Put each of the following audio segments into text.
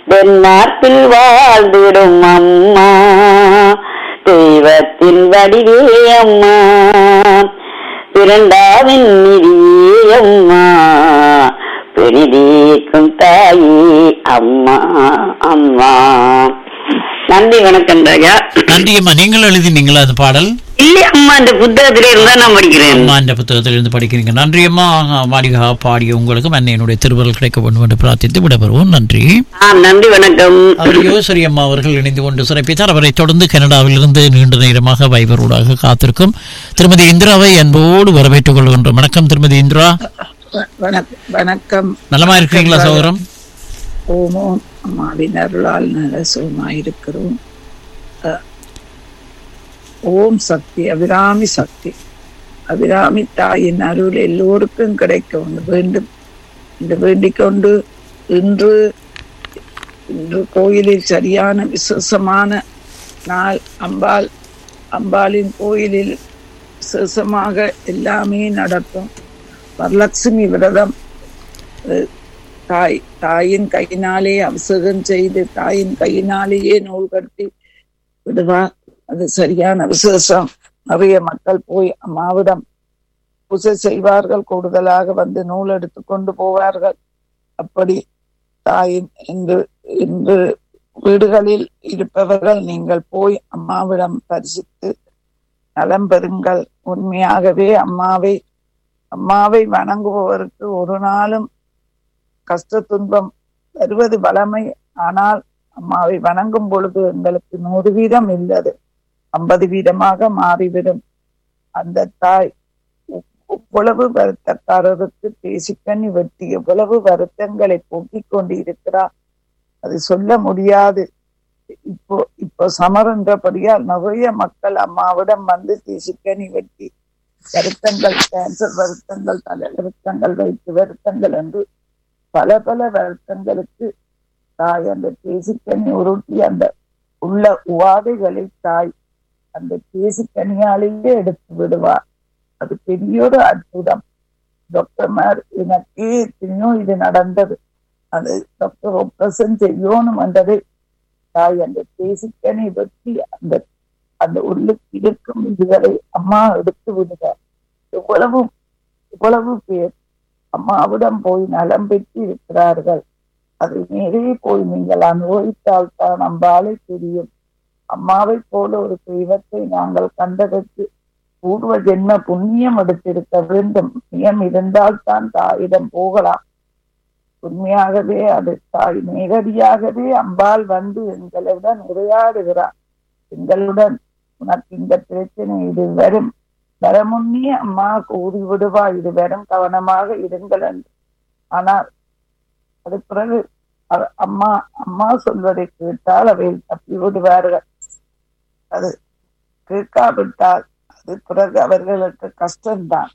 தென்னாட்டில் வாழ்ந்திடும் அம்மா தெய்வத்தின் வடிவே அம்மா பிறண்டாவின் நிதியே அம்மா பெரிதீக்கும் தாயே அம்மா அம்மா நன்றி வணக்கம் ராஜா நன்றி அம்மா நீங்கள் எழுதினீங்களா அந்த பாடல் இல்ல அம்மா இந்த புத்தகத்திலே இருந்தா நான் படிக்கிறேன் அம்மா இந்த புத்தகத்திலிருந்து படிக்கிறீங்க நன்றி அம்மா மாளிகா பாடிய உங்களுக்கும் அன்னையனுடைய திருவருள் கிடைக்க வேண்டும் என்று பிரார்த்தித்து விடைபெறுவோம் நன்றி ஆ நன்றி வணக்கம் அவர் யோசரி அம்மா அவர்கள் இணைந்து கொண்டு சிறப்பித்தார் அவரை தொடர்ந்து கனடாவிலிருந்து நீண்ட நேரமாக வைபரோடாக காத்திருக்கும் திருமதி இந்திராவை அன்போடு வரவேற்றுக் கொள்கின்றோம் வணக்கம் திருமதி இந்திரா வணக்கம் வணக்கம் நலமா இருக்கிறீங்களா சகோதரம் ஓமோ அம்மாவின் அருளால் நல்ல சுகமாயிருக்கிறோம் அஹ், ஓம் சக்தி அபிராமி சக்தி அபிராமி தாயின் அருள் எல்லோருக்கும் கிடைக்க ஒன்று வேண்டும் என்று வேண்டிக் கொண்டு இன்று இன்று கோயிலில் சரியான விசேஷமான நாள் அம்பாள் அம்பாளின் கோயிலில் விசேஷமாக எல்லாமே நடக்கும் வரலட்சுமி விரதம் அஹ், தாய் தாயின் கையினாலே அபிஷேகம் செய்து தாயின் கையினாலேயே நூல் கட்டி விடுவார் அது சரியான விசேஷம் நிறைய மக்கள் போய் அம்மாவிடம் பூஜை செய்வார்கள் கூடுதலாக வந்து நூல் எடுத்து கொண்டு போவார்கள் அப்படி தாயின் என்று இன்று வீடுகளில் இருப்பவர்கள் நீங்கள் போய் அம்மாவிடம் பரிசித்து நலம் பெறுங்கள் உண்மையாகவே அம்மாவை அம்மாவை வணங்குபவருக்கு ஒரு நாளும் கஷ்ட துன்பம் வருவது வளமை ஆனால் அம்மாவை வணங்கும் பொழுது எங்களுக்கு நூறு வீதம் இல்லது ஐம்பது வீதமாக மாறிவிடும் அந்த தாய் எவ்- எவ்வளவு வருத்தக்காரருக்கு தேசிக்கண்ணி வெட்டி எவ்வளவு வருத்தங்களை போக்கிக் கொண்டு இருக்கிறார் அது சொல்ல முடியாது இப்போ இப்போ சமரன்றபடியால் நிறைய மக்கள் அம்மாவிடம் வந்து தேசிக்கனி வெட்டி வருத்தங்கள் கேன்சர் வருத்தங்கள் தலை வருத்தங்கள் வைத்து வருத்தங்கள் என்று பல பல வருத்தங்களுக்கு தாய் அந்த தேசிக்கனி உருட்டி அந்த உள்ள உவாதைகளை தாய் அந்த தேசிக்கனியாலேயே எடுத்து விடுவார் அது பெரிய ஒரு அற்புதம் டாக்டர்மார் எனக்கே எத்தனையோ இது நடந்தது அது டாக்டர் ஆப்ரேஷன் செய்யணும் என்றதை தாய் அந்த தேசிக்கனி வெட்டி அந்த அந்த உள்ளுக்கு இருக்கும் இதுகளை அம்மா எடுத்து விடுவார் எவ்வளவு எவ்வளவு பேர் அம்மாவிடம் போய் நலம் பெற்று இருக்கிறார்கள் அதை நேரே போய் நீங்கள் அனுபவித்தால் தான் அம்பாலை தெரியும் அம்மாவை போல ஒரு தெய்வத்தை நாங்கள் கண்டதற்கு பூர்வ ஜென்ம புண்ணியம் எடுத்திருக்க வேண்டும் புண்ணியம் இருந்தால் தான் தாயிடம் போகலாம் உண்மையாகவே அது தாய் நேரடியாகவே அம்பாள் வந்து எங்களுடன் உரையாடுகிறார் எங்களுடன் உனக்கு இந்த பிரச்சனை இது வரும் வர முன்னே அம்மா கூறி விடுவா இது வரும் கவனமாக இருங்கள் என்று ஆனால் அது பிறகு அவ- அம்மா அம்மா சொல்வதை கேட்டால் அவை தப்பி விடுவார்கள் அது கேட்காவிட்டால் அது பிறகு அவர்களுக்கு கஷ்டம்தான்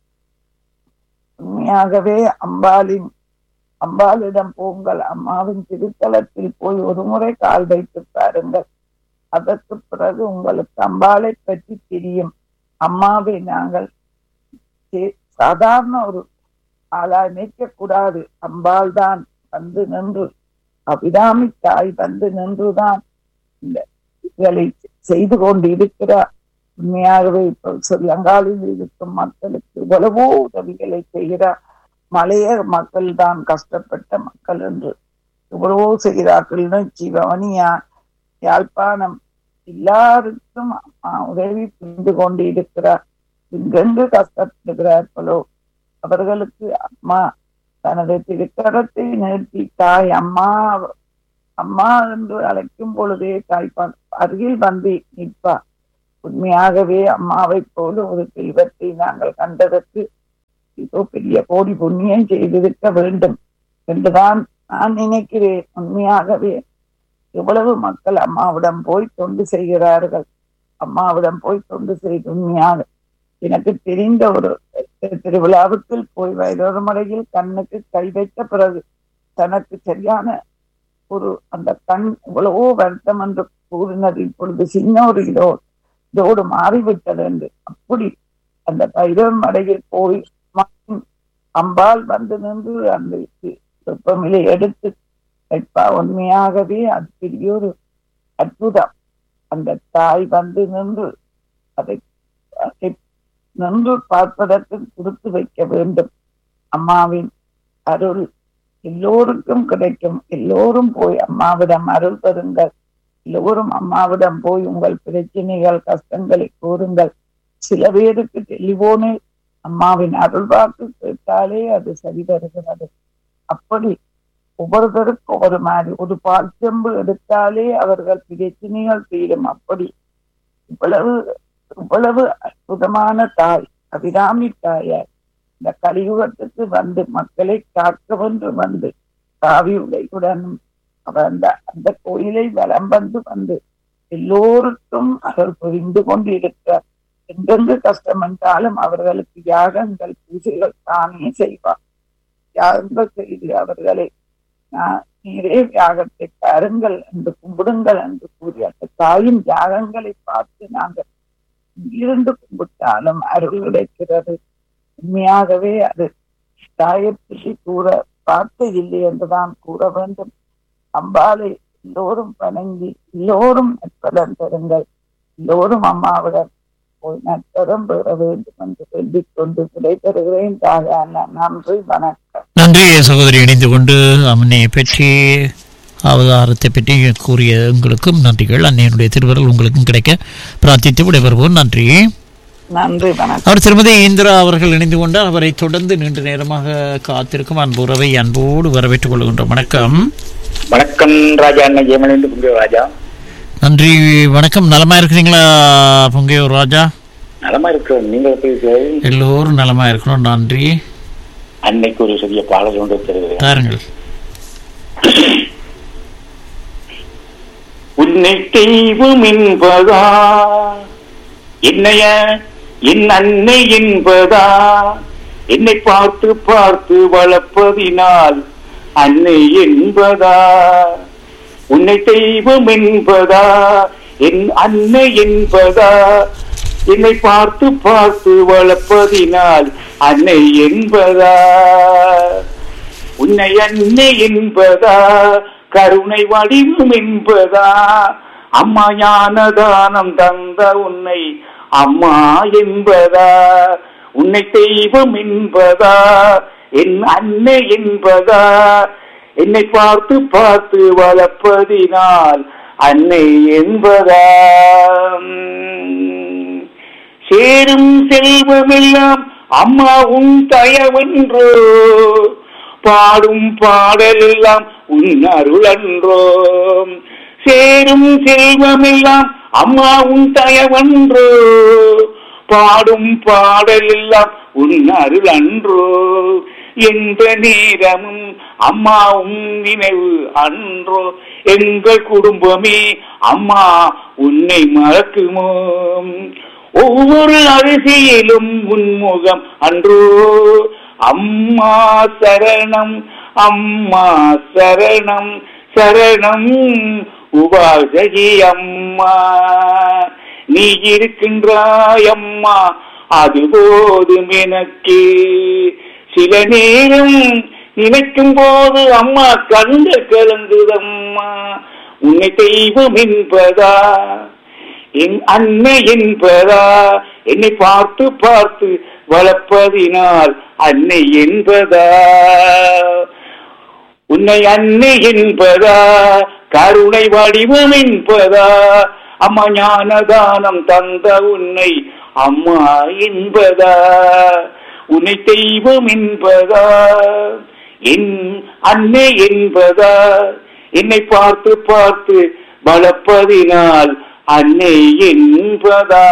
உண்மையாகவே அம்பாளின் அம்பாளிடம் போங்கள் அம்மாவின் திருத்தலத்தில் போய் ஒரு முறை கால் வைத்து பாருங்கள் அதற்கு பிறகு உங்களுக்கு அம்பாளை பற்றி தெரியும் அம்மாவை நாங்கள் சே- சாதாரண ஒரு ஆளா நினைக்க கூடாது அம்பாள் தான் வந்து நின்று அபிராமி தாய் வந்து நின்றுதான் இந்த இதுகளை செய்து கொண்டு இருக்கிறார் உண்மையாகவே இப்போ ஸ்ரீலங்காவில் இருக்கும் மக்களுக்கு எவ்வளவோ உதவிகளை செய்கிறார் மலைய மக்கள் தான் கஷ்டப்பட்ட மக்கள் என்று எவ்வளவோ செய்கிறார்கள் ஜீவவனியா யாழ்ப்பாணம் எல்லாருக்கும் அம்மா உதவி புரிந்து கொண்டு இருக்கிறார் எங்கெங்கு கஷ்டப்படுகிறார்களோ அவர்களுக்கு அம்மா தனது திருக்கரத்தை நிறுத்தி தாய் அம்மா அம்மா என்று அழைக்கும் பொழுதே தாய்ப்பான் அருகில் வந்து நிற்பார் உண்மையாகவே அம்மாவை போல ஒரு தெய்வத்தை நாங்கள் கண்டதற்கு இதோ பெரிய கோடி புண்ணியம் செய்திருக்க வேண்டும் என்றுதான் நான் நினைக்கிறேன் உண்மையாகவே எவ்வளவு மக்கள் அம்மாவிடம் போய் தொண்டு செய்கிறார்கள் அம்மாவிடம் போய் தொண்டு செய்து உண்மையாக எனக்கு தெரிந்த ஒரு திருவிழாவுக்கு போய் வயதொரு மலையில் கண்ணுக்கு கை வைத்த பிறகு தனக்கு சரியான ஒரு அந்த கண் எவ்வளவோ வருத்தம் என்று கூறினது இப்பொழுது சின்ன ஒரு இதோ இதோடு மாறிவிட்டது என்று அப்படி அந்த பைரவ மடையில் போய் அம்பாள் வந்து நின்று அந்த வெப்பமிலை எடுத்து இப்ப உண்மையாகவே அது பெரிய ஒரு அற்புதம் அந்த தாய் வந்து நின்று அதை அதை நின்று பார்ப்பதற்கு கொடுத்து வைக்க வேண்டும் அம்மாவின் அருள் எல்லோருக்கும் கிடைக்கும் எல்லோரும் போய் அம்மாவிடம் அருள் பெறுங்கள் எல்லோரும் அம்மாவிடம் போய் உங்கள் பிரச்சனைகள் கஷ்டங்களை கூறுங்கள் சில பேருக்கு டெலிபோனில் அம்மாவின் அருள்வாக்கு கேட்டாலே அது சரி வருகிறது அப்படி ஒவ்வொருத்தருக்கும் ஒவ்வொரு மாதிரி ஒரு பால் செம்பு எடுத்தாலே அவர்கள் பிரச்சனைகள் தீரும் அப்படி இவ்வளவு இவ்வளவு அற்புதமான தாய் அபிராமி தாயார் இந்த கலியுகத்துக்கு வந்து மக்களை காக்கவென்று வந்து காவி உடையுடனும் அவர் அந்த அந்த கோயிலை வலம் வந்து வந்து எல்லோருக்கும் அவர் புரிந்து கொண்டு இருக்கிறார் எங்கெங்கு கஷ்டம் என்றாலும் அவர்களுக்கு யாகங்கள் பூஜைகள் தானே செய்வார் யாகங்கள் செய்து அவர்களை நான் நீரே யாகத்தை பாருங்கள் என்று கும்பிடுங்கள் என்று கூறி அந்த தாயின் யாகங்களை பார்த்து நாங்கள் இருந்து கும்பிட்டாலும் அருள் கிடைக்கிறது உண்மையாகவே அது தாயை பற்றி கூற பார்த்ததில்லை என்றுதான் கூற வேண்டும் அம்பாளை எல்லோரும் வணங்கி எல்லோரும் நற்பலன் பெறுங்கள் எல்லோரும் அம்மாவிடம் போய் நற்பலம் பெற வேண்டும் என்று சொல்லிக் கொண்டு விடைபெறுகிறேன் தாயான நன்றி வணக்கம் நன்றி சகோதரி இணைந்து கொண்டு அம்மனை பற்றி அவதாரத்தை பற்றி கூறிய உங்களுக்கும் நன்றிகள் அன்னையனுடைய திருவருள் உங்களுக்கும் கிடைக்க பிரார்த்தித்து விடைபெறுவோம் நன்றி நன்றி வணக்கம் அவர் திருமதி இந்திரா அவர்கள் இணைந்து கொண்டார் அவரை தொடர்ந்து நீண்ட நேரமாக காத்திருக்கும் அன்பு உறவை அன்போடு வரவேற்றுக் கொள்கின்றோம் வணக்கம் வணக்கம் ராஜா அண்ணன் ஜெயமலேந்து புங்கிய ராஜா நன்றி வணக்கம் நலமா இருக்கிறீங்களா பொங்கையூர் ராஜா நலமா இருக்கிறோம் நீங்க எப்படி இருக்கிறீர்கள்? எல்லோரும் நலமா இருக்கணும் நன்றி அன்னைக்கு ஒரு சிறிய பாடல் ஒன்று தருகிறேன் தாருங்கள் உன்னை தெய்வம் என்பதா என்னைய என் அன்னை என்பதா என்னை பார்த்து பார்த்து வளர்ப்பதினால் அன்னை என்பதா உன்னை தெய்வம் என்பதா என் அன்னை என்பதா என்னை பார்த்து பார்த்து வளர்ப்பதினால் அன்னை என்பதா உன்னை அன்னை என்பதா கருணை வடிவம் என்பதா அம்மா ஞானதானம் தந்த உன்னை அம்மா என்பதா உன்னை தெய்வம் என்பதா என் அன்னை என்பதா என்னை பார்த்து பார்த்து வளர்ப்பதினால் அன்னை என்பதா உம், சேரும் செல்வமெல்லாம் அம்மா உன் தயவென்றோ பாடும் பாடலெல்லாம் உன் அருளன்றோ சேரும் செல்வமெல்லாம் அம்மா உன் தயவன்றோ பாடும் பாடலெல்லாம் உன் அருள் அன்றோ எந்த நேரமும் அம்மா உன் நினைவு அன்றோ எங்கள் குடும்பமே அம்மா உன்னை மறக்குமோ ஒவ்வொரு அரிசியிலும் உன்முகம் அன்றோ அம்மா சரணம் அம்மா சரணம் சரணம் உபாசகி அம்மா நீ இருக்கின்றாய் அம்மா அது போதும் எனக்கு சில நேரம் நினைக்கும் போது அம்மா கண்டு கலங்குதம்மா உன்னை தெய்வம் என்பதா என் அன்னை என்பதா என்னை பார்த்து பார்த்து வளர்ப்பதினால் அன்னை என்பதா உன்னை அன்னை என்பதா கருணை வடிவம் என்பதா அம்மா ஞானதானம் தந்த உன்னை அம்மா என்பதா உன்னை தெய்வம் என்பதா என் அன்னை என்பதா என்னை பார்த்து பார்த்து வளர்ப்பதினால் அன்னை என்பதா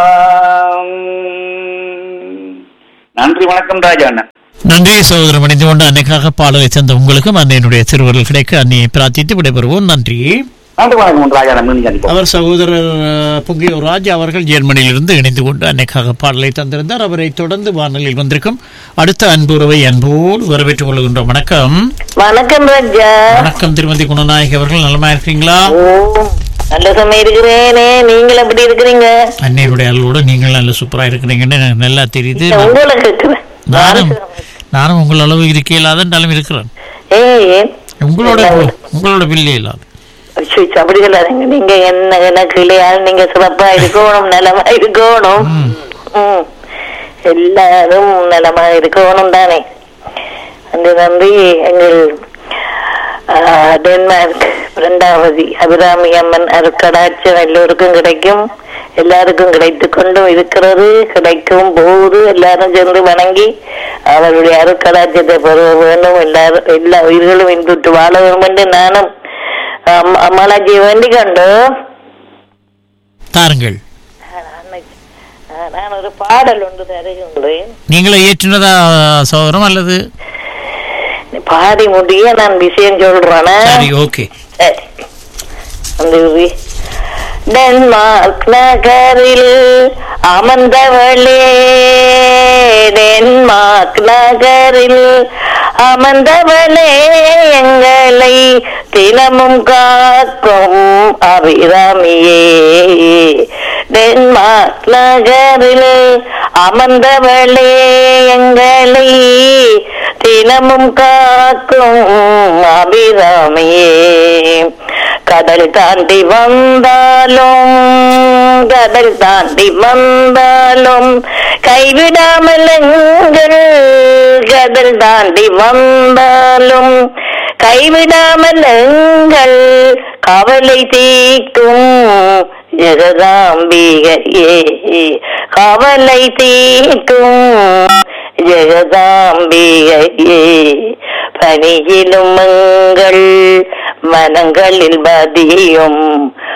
நன்றி வணக்கம் ராஜா அண்ணன் நன்றி சகோதரம் இணைந்து கொண்டு அன்னைக்காக பாடலை தந்த உங்களுக்கும் அன்னையினுடைய திருவருள் கிடைக்க அன்னையை பிரார்த்தித்து விடைபெறுவோம் நன்றி நன்றி வணக்கம் ராஜா அண்ணன் மீண்டும் சந்திப்போம் அவர் சகோதரர் அஹ், பொங்கியூர் ராஜ் அவர்கள் ஜெர்மனியிலிருந்து இணைந்து கொண்டு அன்னைக்காக பாடலை தந்திருந்தார் அவரை தொடர்ந்து வானொலியில் வந்திருக்கும் அடுத்த அன்புறவை அன்போடு வரவேற்றுக் கொள்கின்றோம் வணக்கம் வணக்கம் ராஜா வணக்கம் திருமதி குணநாயகி அவர்கள் நலமா இருக்கீங்களா ஓ நல்ல சமயம் இருக்கிறேனே நீங்கள் எப்படி இருக்கிறீங்க அன்னையுடைய அருளோட நீங்கள் நல்ல சூப்பரா இருக்கிறீங்கன்னு எனக்கு நல்லா தெரியுது நான்- உங்களை கேட்கிறேன் நானும் நானும் உங்கள் அளவு இருக்க இல்லாதன்றாலும் இருக்கிறேன் ஏன் உங்களோட உங்களோட பிள்ளை இல்லாது ஐயோ, அப்படி சொல்லாதீங்க நீங்க என்ன எனக்கு இல்லையால் நீங்க சிறப்பா இருக்கணும் நலமா இருக்கணும் ம். ம். எல்லாரும் நலமா இருக்கணும் தானே அந்த நன்றி எங்கள் ஆ, டென்மார்க் இரண்டாவது அபிராமி அம்மன் அருக்கடாட்சம் எல்லோருக்கும் கிடைக்கும் எல்லாருக்கும் கிடைத்து கொண்டும் இருக்கிறது கிடைக்கும் போது எல்லாரும் சென்று வணங்கி அவருடைய அருக்கடாட்சத்தை பெற வேண்டும் எல்லாரும் எல்லா உயிர்களும் இன்புற்று வாழ வேண்டும் என்று நானும் அம்- அம்மாளாஜி வேண்டிக் கொண்டு தாருங்கள் நான் நான் ஒரு பாடல் ஒன்று தருகின்றேன் நீங்களே ஏற்றினதா சௌரம் அல்லது பாடி முடிய நான் விஷயம் சொல்றேனா சரி ஓகே சரி. அந்த வி- டென்மார்க் நகரில் அமர்ந்தவளே டென்மார்க் நகரில் அமர்ந்தவளே எங்களை தினமும் காக்கும் அபிராமியே டென்மார்க் நகரில் அமர்ந்தவளே எங்களை தினமும் காக்கும் அபிராமியே கடல் தாண்டி வந்தாலும் கடல் தாண்டி வந்தாலும் கைவிடாமல் எங்கள் கடல் தாண்டி வந்தாலும் கைவிடாமல் எங்கள் கவலை தீக்கும் ஜெகதாம்பிகையே கவலை தீக்கும் ஜெகதாம்பிகையே பனியிலும் எங்கள் மனங்களில் பதியும்